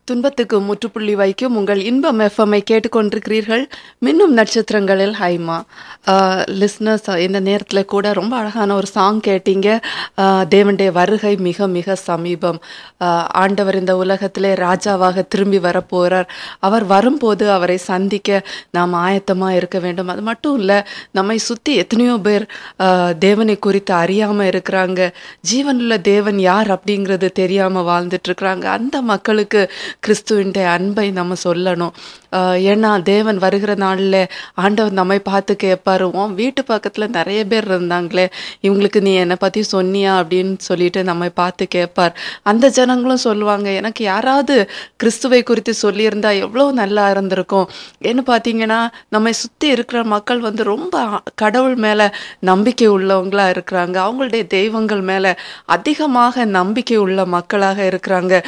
துன்பத்துக்கு முற்றுப்புள்ளி வைக்கும் உங்கள் இன்பம் எஃப்எம்ஐ கேட்டுக்கொண்டிருக்கிறீர்கள் மின்னும் நட்சத்திரங்களில் ஹைமா லிஸ்னஸ் இந்த நேரத்தில் கூட ரொம்ப அழகான ஒரு சாங் கேட்டீங்க ஆஹ் தேவனுடைய வருகை மிக மிக சமீபம் ஆஹ் ஆண்டவர் இந்த உலகத்திலே ராஜாவாக திரும்பி வரப்போகிறார் அவர் வரும்போது அவரை சந்திக்க நாம் ஆயத்தமாக இருக்க வேண்டும் அது மட்டும் இல்லை நம்மை சுற்றி எத்தனையோ பேர் ஆஹ் தேவனை குறித்து அறியாமல் இருக்கிறாங்க ஜீவனுள்ள தேவன் யார் அப்படிங்கிறது தெரியாமல் வாழ்ந்துட்டு இருக்கிறாங்க அந்த மக்களுக்கு கிறிஸ்துவிൻ്റെ அன்பை நம்ம சொல்லணும் ஆஹ் ஏன்னா தேவன் வருகிற நாளில் ஆண்டவர் நம்மை பார்த்து கேட்பாரு உன் வீட்டு பக்கத்தில் நிறைய பேர் இருந்தாங்களே இவங்களுக்கு நீ என்னை பற்றி சொன்னியா அப்படின்னு சொல்லிட்டு நம்மை பார்த்து கேட்பார் அந்த ஜனங்களும் சொல்லுவாங்க எனக்கு யாராவது கிறிஸ்துவை குறித்து சொல்லியிருந்தா எவ்வளோ நல்லா இருந்திருக்கும் ஏன்னு பார்த்தீங்கன்னா நம்மை சுற்றி இருக்கிற மக்கள் வந்து ரொம்ப கடவுள் மேலே நம்பிக்கை உள்ளவங்களா இருக்கிறாங்க அவங்களுடைய தெய்வங்கள் மேலே அதிகமாக நம்பிக்கை உள்ள மக்களாக இருக்கிறாங்க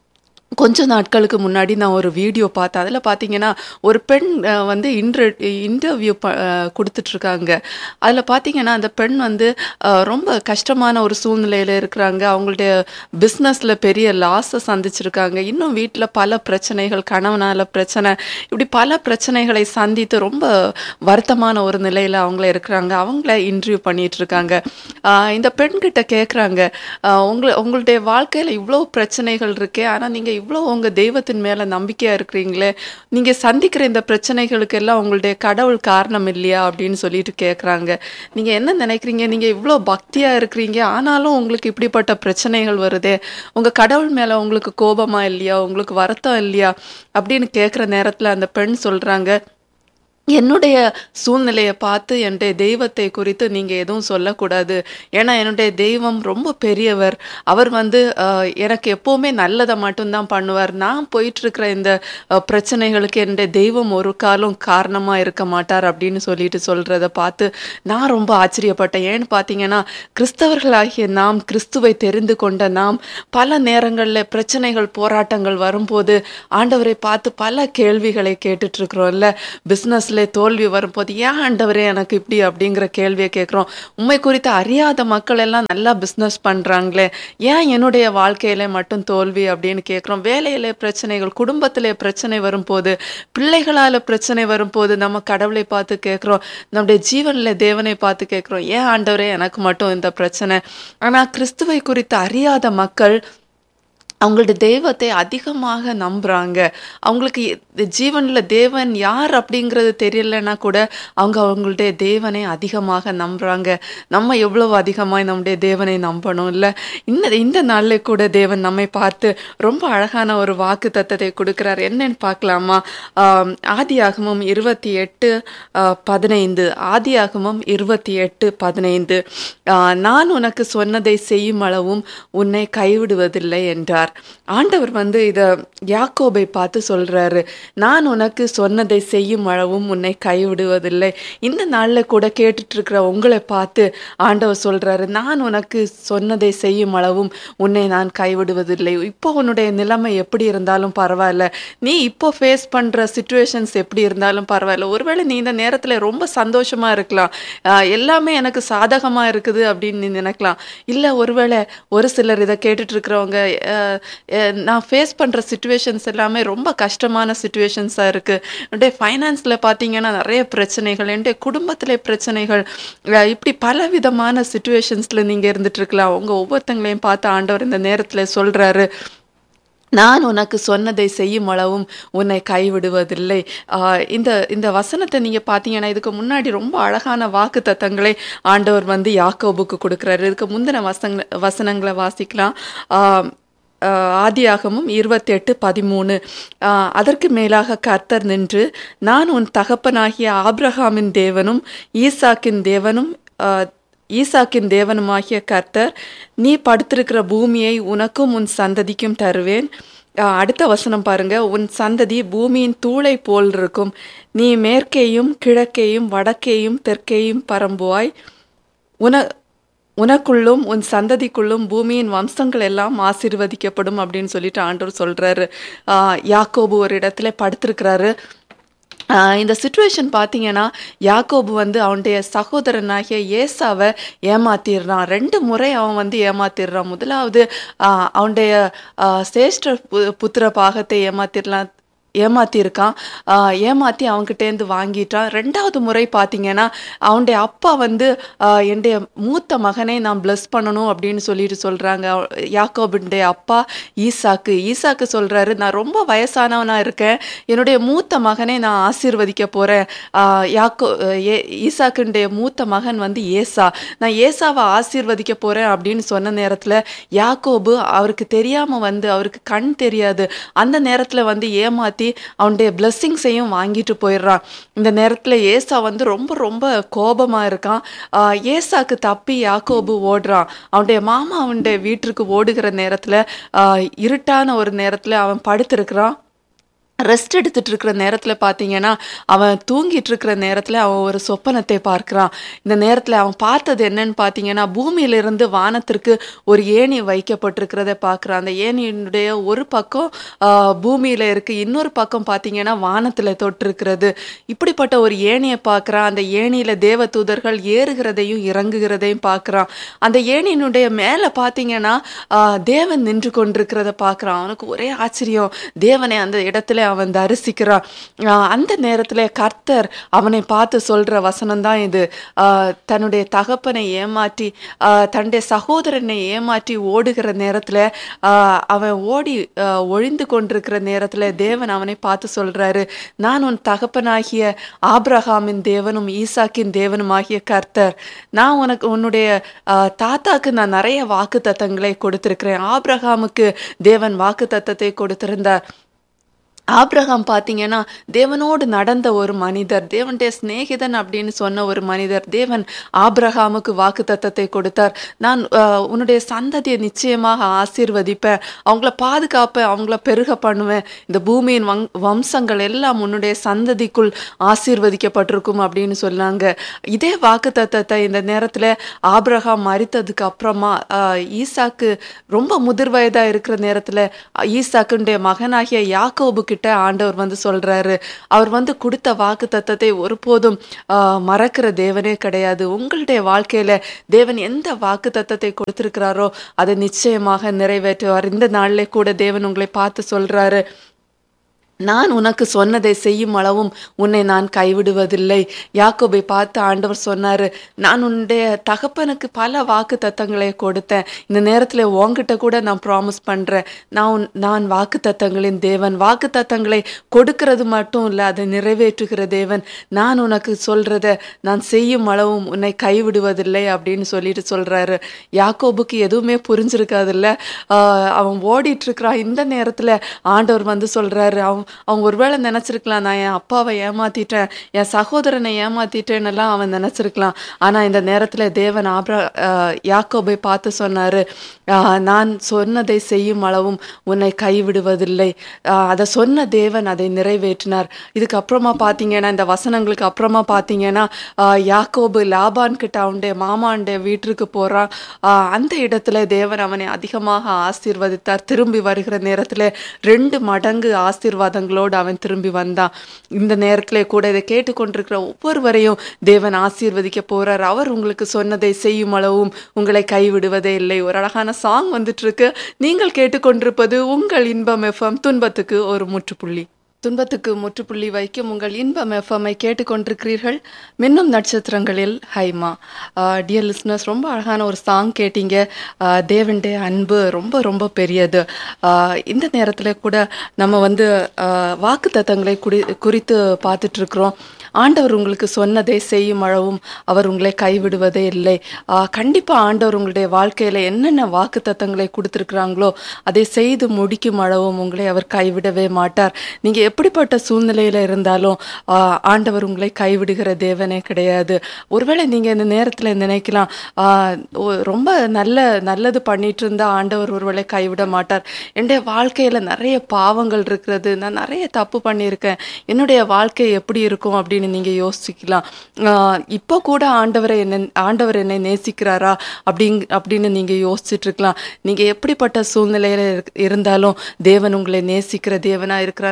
கொஞ்ச நாட்களுக்கு முன்னாடி நான் ஒரு வீடியோ பார்த்தேன் அதில் பார்த்தீங்கன்னா ஒரு பெண் அஹ், வந்து இன்ட்ர இன்டர்வியூ ப அஹ், கொடுத்துட்ருக்காங்க அதில் பார்த்தீங்கன்னா அந்த பெண் வந்து அஹ், ரொம்ப கஷ்டமான ஒரு சூழ்நிலையில் இருக்கிறாங்க அவங்களுடைய பிஸ்னஸில் பெரிய லாஸை சந்திச்சிருக்காங்க இன்னும் வீட்டில் பல பிரச்சனைகள் கணவனால் பிரச்சனை இப்படி பல பிரச்சனைகளை சந்தித்து ரொம்ப வருத்தமான ஒரு நிலையில் அவங்கள இருக்கிறாங்க அவங்கள இன்டர்வியூ பண்ணிட்டு இருக்காங்க ஆஹ் இந்த பெண்கிட்ட கேட்குறாங்க உங்களை உங்களுடைய வாழ்க்கையில் இவ்வளோ பிரச்சனைகள் இருக்கே ஆனால் நீங்கள் இவ்வளோ உங்கள் தெய்வத்தின் மேலே நம்பிக்கையாக இருக்கிறீங்களே நீங்கள் சந்திக்கிற இந்த பிரச்சனைகளுக்கு எல்லாம் உங்களுடைய கடவுள் காரணம் இல்லையா அப்படின்னு சொல்லிட்டு கேட்குறாங்க நீங்கள் என்ன நினைக்கிறீங்க நீங்கள் இவ்வளோ பக்தியாக இருக்கிறீங்க ஆனாலும் உங்களுக்கு இப்படிப்பட்ட பிரச்சனைகள் வருதே உங்கள் கடவுள் மேலே உங்களுக்கு கோபமா இல்லையா உங்களுக்கு வருத்தம் இல்லையா அப்படின்னு கேட்குற நேரத்தில் அந்த பெண் சொல்கிறாங்க என்னுடைய சூழ்நிலையை பார்த்து என்னுடைய தெய்வத்தை குறித்து நீங்கள் எதுவும் சொல்லக்கூடாது ஏன்னா என்னுடைய தெய்வம் ரொம்ப பெரியவர் அவர் வந்து அஹ், எனக்கு எப்போவுமே நல்லதை மட்டும்தான் பண்ணுவார் நான் போயிட்டுருக்கிற இந்த அஹ், பிரச்சனைகளுக்கு என்னுடைய தெய்வம் ஒரு காலம் காரணமாக இருக்க மாட்டார் அப்படின்னு சொல்லிட்டு சொல்கிறத பார்த்து நான் ரொம்ப ஆச்சரியப்பட்டேன் ஏன்னு பார்த்தீங்கன்னா கிறிஸ்தவர்களாகிய நாம் கிறிஸ்துவை தெரிந்து கொண்ட நாம் பல நேரங்களில் பிரச்சனைகள் போராட்டங்கள் வரும்போது ஆண்டவரை பார்த்து பல கேள்விகளை கேட்டுட்டு இருக்கிறோம்ல பிஸ்னஸ்ல தோல்வி வரும்போது ஏன் ஆண்டவரே எனக்கு இப்படி அப்படிங்கிற கேள்வியை கேட்குறோம் உண்மை குறித்து அறியாத மக்கள் எல்லாம் நல்லா பிஸ்னஸ் பண்ணுறாங்களே ஏன் என்னுடைய வாழ்க்கையில மட்டும் தோல்வி அப்படின்னு கேட்குறோம் வேலையில பிரச்சனைகள் குடும்பத்திலே பிரச்சனை வரும்போது பிள்ளைகளால் பிரச்சனை வரும்போது நம்ம கடவுளை பார்த்து கேட்குறோம் நம்முடைய ஜீவனில் தேவனை பார்த்து கேட்குறோம் ஏன் ஆண்டவரே எனக்கு மட்டும் இந்த பிரச்சனை ஆனால் கிறிஸ்துவை குறித்து அறியாத மக்கள் அவங்களுடைய தெய்வத்தை அதிகமாக நம்புறாங்க அவங்களுக்கு ஜீவனில் தேவன் யார் அப்படிங்கிறது தெரியலன்னா கூட அவங்க அவங்களுடைய தேவனை அதிகமாக நம்புறாங்க நம்ம எவ்வளவு அதிகமாக நம்முடைய தேவனை நம்பணும் இல்லை இந்த இந்த நாளில் கூட தேவன் நம்மை பார்த்து ரொம்ப அழகான ஒரு வாக்கு தத்தத்தை கொடுக்குறார் என்னன்னு பார்க்கலாமா ஆம், ஆதியாகமம் இருபத்தி எட்டு பதினைந்து ஆதியாகமம் இருபத்தி எட்டு பதினைந்து நான் உனக்கு சொன்னதை செய்யும் அளவும் உன்னை கைவிடுவதில்லை என்றார் ஆண்டவர் வந்து இதை யாக்கோபை பார்த்து சொல்றாரு நான் உனக்கு சொன்னதை செய்யும் அளவும் உன்னை கைவிடுவதில்லை இந்த நாளில் கூட கேட்டுட்டு இருக்கிற உங்களை பார்த்து ஆண்டவர் சொல்றாரு நான் உனக்கு சொன்னதை செய்யும் அளவும் உன்னை நான் கைவிடுவதில்லை இப்போ உன்னுடைய நிலைமை எப்படி இருந்தாலும் பரவாயில்ல நீ இப்போ ஃபேஸ் பண்ற சுச்சுவேஷன்ஸ் எப்படி இருந்தாலும் பரவாயில்ல ஒருவேளை நீ இந்த நேரத்துல ரொம்ப சந்தோஷமா இருக்கலாம் ஆஹ் எல்லாமே எனக்கு சாதகமா இருக்குது அப்படின்னு நீ நினைக்கலாம் இல்ல ஒருவேளை ஒரு சிலர் இதை கேட்டுட்டு இருக்கிறவங்க ஆஹ் அஹ் நான் ஃபேஸ் பண்ற சுச்சுவேஷன்ஸ் எல்லாமே ரொம்ப கஷ்டமான சுச்சுவேஷன்ஸா இருக்கு என்னுடைய ஃபைனான்ஸ்ல பாத்தீங்கன்னா நிறைய பிரச்சனைகள் என்னுடைய குடும்பத்திலே பிரச்சனைகள் அஹ் இப்படி பல விதமான சுச்சுவேஷன்ஸ்ல நீங்க இருந்துட்டு இருக்கலாம் உங்க ஒவ்வொருத்தங்களையும் பார்த்து ஆண்டவர் இந்த நேரத்துல சொல்றாரு நான் உனக்கு சொன்னதை செய்யும் அளவும் உன்னை கைவிடுவதில்லை ஆஹ் இந்த இந்த வசனத்தை நீங்கள் பார்த்தீங்கன்னா இதுக்கு முன்னாடி ரொம்ப அழகான வாக்கு தத்தங்களை ஆண்டவர் வந்து யாக்கோபுக்கு கொடுக்குறாரு இதுக்கு முந்தின வசங்க வசனங்களை வாசிக்கலாம் ஆஹ் ஆஹ் ஆதியாகமும் இருபத்தெட்டு பதிமூணு ஆஹ் அதற்கு மேலாக கர்த்தர் நின்று நான் உன் தகப்பனாகிய ஆபிரகாமின் தேவனும் ஈசாக்கின் தேவனும் ஆஹ் ஈசாக்கின் தேவனுமாகிய கர்த்தர் நீ படுத்திருக்கிற பூமியை உனக்கும் உன் சந்ததிக்கும் தருவேன் ஆஹ் அடுத்த வசனம் பாருங்க உன் சந்ததி பூமியின் தூளை போல் இருக்கும் நீ மேற்கேயும் கிழக்கேயும் வடக்கேயும் தெற்கேயும் பரம்புவாய் உன உனக்குள்ளும் உன் சந்ததிக்குள்ளும் பூமியின் வம்சங்கள் எல்லாம் ஆசீர்வதிக்கப்படும் அப்படின்னு சொல்லிட்டு ஆண்டவர் சொல்றாரு ஆஹ் யாக்கோபு ஒரு இடத்துல படுத்திருக்கிறாரு ஆஹ் இந்த சுச்சுவேஷன் பார்த்தீங்கன்னா யாக்கோபு வந்து அவனுடைய சகோதரனாகிய ஏசாவை ஏமாத்திடுறான் ரெண்டு முறை அவன் வந்து ஏமாத்திடுறான் முதலாவது ஆஹ் அவனுடைய ஆஹ் சேஷ்ட பு- புத்திர பாகத்தை ஏமாத்திடலாம் ஏமாத்தியிருக்கான் ஆஹ் ஏமாத்தி அவன்கிட்டேருந்து வாங்கிட்டான் ரெண்டாவது முறை பார்த்தீங்கன்னா அவனுடைய அப்பா வந்து ஆஹ் என்னுடைய மூத்த மகனை நான் bless பண்ணணும் அப்படின்னு சொல்லிட்டு சொல்கிறாங்க யாக்கோபுடைய அப்பா ஈசாக்கு ஈசாக்கு சொல்கிறாரு நான் ரொம்ப வயசானவனாக இருக்கேன் என்னுடைய மூத்த மகனை நான் ஆசீர்வதிக்க போகிறேன் யாக்கோ ஏ ஈசாக்குடைய மூத்த மகன் வந்து ஏசா நான் ஏசாவை ஆசீர்வதிக்க போகிறேன் அப்படின்னு சொன்ன நேரத்தில் யாக்கோபு அவருக்கு தெரியாமல் வந்து அவருக்கு கண் தெரியாது அந்த நேரத்தில் வந்து ஏமாத்தி அவனுடைய பிளெஸ்ஸிங்ஸையும் வாங்கிட்டு போயிடுறான் இந்த நேரத்தில் ஏசா வந்து ரொம்ப ரொம்ப கோபமாக இருக்கான் ஆஹ் ஏசாக்கு தப்பி யாக்கோபு ஓடுறான் அவனுடைய மாமா அவனுடைய வீட்டிற்கு ஓடுகிற நேரத்தில் இருட்டான ஒரு நேரத்தில் அவன் படுத்திருக்கிறான் ரெஸ்ட் எடுத்துட்டு இருக்கிற நேரத்தில் பார்த்தீங்கன்னா அவன் தூங்கிட்டு இருக்கிற நேரத்தில் அவன் ஒரு சொப்பனத்தை பார்க்கிறான் இந்த நேரத்தில் அவன் பார்த்தது என்னன்னு பார்த்தீங்கன்னா பூமியிலிருந்து வானத்திற்கு ஒரு ஏணி வைக்கப்பட்டிருக்கிறத பார்க்குறான் அந்த ஏணியினுடைய ஒரு பக்கம் ஆஹ், பூமியில இருக்கு இன்னொரு பக்கம் பார்த்தீங்கன்னா வானத்தில் தொட்டிருக்கிறது இப்படிப்பட்ட ஒரு ஏணியை பார்க்குறான் அந்த ஏணியில தேவ தூதர்கள் ஏறுகிறதையும் இறங்குகிறதையும் பார்க்குறான் அந்த ஏணியினுடைய மேலே பார்த்தீங்கன்னா ஆஹ், தேவன் நின்று கொண்டிருக்கிறத பார்க்குறான் அவனுக்கு ஒரே ஆச்சரியம் தேவனை அந்த இடத்துல அவன் தரிசிக்கிறான் ஆஹ் அந்த நேரத்துல கர்த்தர் அவனை பார்த்து சொல்ற வசனம் தான் இது ஆஹ் தன்னுடைய தகப்பனை ஏமாற்றி ஆஹ் தன்னுடைய சகோதரனை ஏமாற்றி ஓடுகிற நேரத்துல ஆஹ் அவன் ஓடி ஆஹ் ஒழிந்து கொண்டிருக்கிற நேரத்துல தேவன் அவனை பார்த்து சொல்றாரு நான் உன் தகப்பனாகிய ஆபிரகாமின் தேவனும் ஈசாக்கின் தேவனுமாகிய கர்த்தர் நான் உனக்கு உன்னுடைய ஆஹ் தாத்தாக்கு நான் நிறைய வாக்கு தத்தங்களை கொடுத்திருக்கிறேன் ஆபிரகாமுக்கு தேவன் வாக்கு தத்தத்தை கொடுத்திருந்தார் ஆபிரகாம் பார்த்தீங்கன்னா தேவனோடு நடந்த ஒரு மனிதர் தேவனுடைய சிநேகிதன் அப்படின்னு சொன்ன ஒரு மனிதர் தேவன் ஆபிரகாமுக்கு வாக்குத்தத்தத்தை கொடுத்தார் நான் ஆஹ், உன்னுடைய சந்ததியை நிச்சயமாக ஆசீர்வதிப்பேன் அவங்கள பாதுகாப்பேன் அவங்கள பெருக பண்ணுவேன் இந்த பூமியின் வங் வம்சங்கள் எல்லாம் உன்னுடைய சந்ததிக்குள் ஆசீர்வதிக்கப்பட்டிருக்கும் அப்படின்னு சொன்னாங்க இதே வாக்குத்தத்தத்தை இந்த நேரத்தில் ஆபிரகாம் மரித்ததுக்கு அப்புறமா ஆஹ், ஈசாக்கு ரொம்ப முதிர் வயதா இருக்கிற நேரத்தில் ஈசாக்குடைய மகனாகிய யாக்கோபு கிட்ட ஆண்டவர் வந்து சொல்றாரு அவர் வந்து கொடுத்த வாக்கு தத்தத்தை ஒருபோதும் ஆஹ், மறக்கிற தேவனே கிடையாது உங்களுடைய வாழ்க்கையில தேவன் எந்த வாக்கு தத்தத்தை கொடுத்திருக்கிறாரோ அதை நிச்சயமாக நிறைவேற்றுவார் இந்த நாளிலே கூட தேவன் உங்களை பார்த்து சொல்றாரு நான் உனக்கு சொன்னதை செய்யும் அளவும் உன்னை நான் கைவிடுவதில்லை யாக்கோபை பார்த்து ஆண்டவர் சொன்னாரு நான் உன்னுடைய தகப்பனுக்கு பல வாக்கு தத்தங்களை கொடுத்தேன் இந்த நேரத்தில் உன்கிட்ட கூட நான் ப்ராமிஸ் பண்றேன் நான் உன்- நான் வாக்கு தத்தங்களின் தேவன் வாக்கு தத்தங்களை கொடுக்கிறது மட்டும் இல்லை அதை நிறைவேற்றுகிற தேவன் நான் உனக்கு சொல்றத நான் செய்யும் அளவும் உன்னை கைவிடுவதில்லை அப்படின்னு சொல்லிட்டு சொல்றாரு யாக்கோபுக்கு எதுவுமே புரிஞ்சிருக்காதுல்ல ஆஹ் அவன் ஓடிட்டு இருக்கிறான் இந்த நேரத்துல ஆண்டவர் வந்து சொல்றாரு அவன் அவன் ஒருவேளை நினைச்சிருக்கலாம் நான் என் அப்பாவை ஏமாத்திட்டேன் என் சகோதரனை ஏமாத்திட்டேன்னு எல்லாம் அவன் நினைச்சிருக்கலாம் ஆனா இந்த நேரத்துல தேவன் ஆப்ரா ஆஹ் யாக்கோபை பார்த்து சொன்னாரு ஆஹ் நான் சொன்னதை செய்யும் அளவும் உன்னை கைவிடுவதில்லை ஆஹ் அதை சொன்ன தேவன் அதை நிறைவேற்றினார் இதுக்கு அப்புறமா பார்த்தீங்கன்னா இந்த வசனங்களுக்கு அப்புறமா பார்த்தீங்கன்னா ஆஹ் யாக்கோபு லாபான் கிட்ட அவனுடைய மாமாண்டைய வீட்டிற்கு போறான் ஆஹ் அந்த இடத்துல தேவன் அவனை அதிகமாக ஆசீர்வதித்தார் திரும்பி வருகிற நேரத்துல ரெண்டு மடங்கு ஆசீர்வாதங்களோடு அவன் திரும்பி வந்தான் இந்த நேரத்திலே கூட இதை கேட்டுக்கொண்டிருக்கிற ஒவ்வொருவரையும் தேவன் ஆசீர்வதிக்க போறார் அவர் உங்களுக்கு சொன்னதை செய்யும் அளவும் உங்களை கைவிடுவதே இல்லை ஒரு அழகான சாங் வந்துட்டு இருக்கு நீங்கள் கேட்டுக்கொண்டிருப்பது உங்கள் இன்பம் எஃப்எம் துன்பத்துக்கு ஒரு முற்றுப்புள்ளி துன்பத்துக்கு முற்றுப்புள்ளி வைக்கும் உங்கள் இன்பம் எஃப்எம்ஐ கேட்டுக்கொண்டிருக்கிறீர்கள் மின்னும் நட்சத்திரங்களில் ஹைமா டியர் லிஸ்னர்ஸ் ரொம்ப அழகான ஒரு சாங் கேட்டீங்க ஆஹ் தேவனுடைய அன்பு ரொம்ப ரொம்ப பெரியது ஆஹ் இந்த நேரத்தில் கூட நம்ம வந்து வாக்கு தத்தங்களை குடி குறித்து பார்த்துட்டு இருக்கிறோம் ஆண்டவர் உங்களுக்கு சொன்னதை செய்யும் அளவும் அவர் உங்களை கைவிடுவதே இல்லை ஆஹ் கண்டிப்பா ஆண்டவர் உங்களுடைய வாழ்க்கையில என்னென்ன வாக்கு தத்தங்களை கொடுத்துருக்குறாங்களோ அதை செய்து முடிக்கும் அளவும் உங்களை அவர் கைவிடவே மாட்டார் நீங்க எப்படிப்பட்ட சூழ்நிலையில இருந்தாலும் ஆஹ் ஆண்டவர் உங்களை கைவிடுகிற தேவனே கிடையாது ஒருவேளை நீங்க இந்த நேரத்துல நினைக்கலாம் ஆஹ் ஓ- ரொம்ப நல்ல நல்லது பண்ணிட்டு இருந்தா ஆண்டவர் ஒருவேளை கைவிட மாட்டார் என்னுடைய வாழ்க்கையில நிறைய பாவங்கள் இருக்கிறது நான் நிறைய தப்பு பண்ணியிருக்கேன் என்னுடைய வாழ்க்கை எப்படி இருக்கும் அப்படின்னு நீங்க யோசிக்கலாம் ஆஹ் இப்போ கூட ஆண்டவரை என்ன ஆண்டவர் என்னை நேசிக்கிறாரா அப்படிங் அப்படின்னு நீங்க யோசிச்சுட்டு இருக்கலாம் நீங்க எப்படிப்பட்ட சூழ்நிலையில இருக்- இருந்தாலும் தேவன் உங்களை நேசிக்கிற தேவனா இருக்கிறார் அவர் உங்களை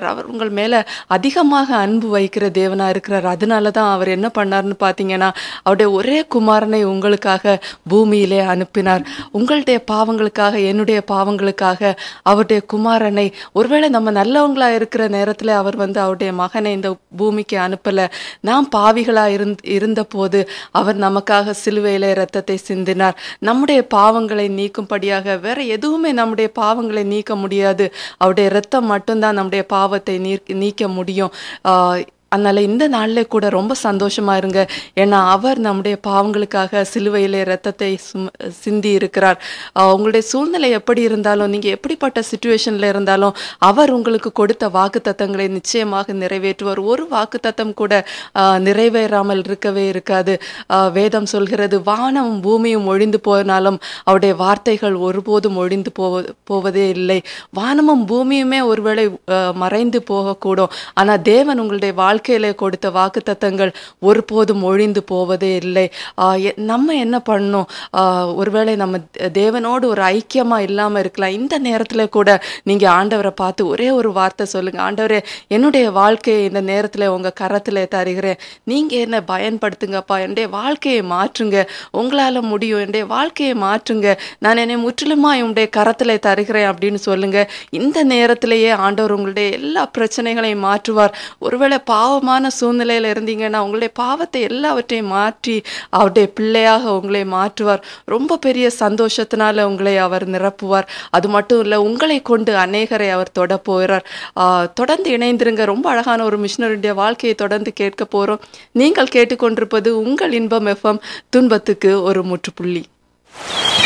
உங்கள் மேலே அதிகமாக அன்பு வைக்கிற தேவனாக இருக்கிறார் அதனால தான் அவர் என்ன பண்ணார்னு பார்த்தீங்கன்னா அவருடைய ஒரே குமாரனை உங்களுக்காக பூமியிலே அனுப்பினார் உங்களுடைய பாவங்களுக்காக என்னுடைய பாவங்களுக்காக அவருடைய குமாரனை ஒருவேளை நம்ம நல்லவங்களா இருக்கிற நேரத்தில் அவர் வந்து அவருடைய மகனை இந்த பூமிக்கு அனுப்பலை நாம் பாவிகளாக இருந் இருந்தபோது அவர் நமக்காக சிலுவையிலே இரத்தத்தை சிந்தினார் நம்முடைய பாவங்களை நீக்கும்படியாக வேற எதுவுமே நம்முடைய பாவங்களை நீக்க முடியாது அவருடைய இரத்தம் மட்டும்தான் நம்முடைய பாவத்தை நீர் நீக்க முடியும் ஆஹ் அதனால இந்த நாளில் கூட ரொம்ப சந்தோஷமா இருங்க ஏன்னா அவர் நம்முடைய பாவங்களுக்காக சிலுவையிலே ரத்தத்தை சும சிந்தி இருக்கிறார் ஆஹ் உங்களுடைய சூழ்நிலை எப்படி இருந்தாலும் நீங்க எப்படிப்பட்ட சுச்சுவேஷன்ல இருந்தாலும் அவர் உங்களுக்கு கொடுத்த வாக்கு தத்தங்களை நிச்சயமாக நிறைவேற்றுவார் ஒரு வாக்கு தத்தம் கூட ஆஹ் நிறைவேறாமல் இருக்கவே இருக்காது ஆஹ் வேதம் சொல்கிறது வானமும் பூமியும் ஒழிந்து போனாலும் அவருடைய வார்த்தைகள் ஒருபோதும் ஒழிந்து போவ போவதே இல்லை வானமும் பூமியுமே ஒருவேளை ஆஹ் மறைந்து போகக்கூடும் ஆனா தேவன் உங்களுடைய வாழ்க்கையில கொடுத்த வாக்குத்தத்தங்கள் ஒருபோதும் ஒழிந்து போவதே இல்லை ஆஹ் எ- நம்ம என்ன பண்ணணும் ஆஹ் ஒருவேளை நம்ம தே- தேவனோடு ஒரு ஐக்கியமா இல்லாம இருக்கலாம் இந்த நேரத்துல கூட நீங்க ஆண்டவரை பார்த்து ஒரே ஒரு வார்த்தை சொல்லுங்க ஆண்டவரே என்னுடைய வாழ்க்கையை இந்த நேரத்துல உங்க கரத்துல தருகிறேன் நீங்க என்ன பயன்படுத்துங்கப்பா என்னுடைய வாழ்க்கையை மாற்றுங்க உங்களால முடியும் என்னுடைய வாழ்க்கையை மாற்றுங்க நான் என்னை முற்றிலுமா உங்களுடைய கரத்துல தருகிறேன் அப்படின்னு சொல்லுங்க இந்த நேரத்திலேயே ஆண்டவர் உங்களுடைய எல்லா பிரச்சனைகளையும் மாற்றுவார் ஒருவேளை பாவமான சூழ்நிலையில இருந்தீங்கன்னா உங்களுடைய பாவத்தை எல்லாவற்றையும் மாற்றி அவருடைய பிள்ளையாக உங்களை மாற்றுவார் ரொம்ப பெரிய சந்தோஷத்தினால உங்களை அவர் நிரப்புவார் அது மட்டும் இல்லை உங்களை கொண்டு அநேகரை அவர் தொட போகிறார் ஆஹ் தொடர்ந்து இணைந்திருங்க ரொம்ப அழகான ஒரு மிஷினருடைய வாழ்க்கையை தொடர்ந்து கேட்க போறோம் நீங்கள் கேட்டுக்கொண்டிருப்பது உங்கள் இன்பம் எஃப்எம் துன்பத்துக்கு ஒரு முற்றுப்புள்ளி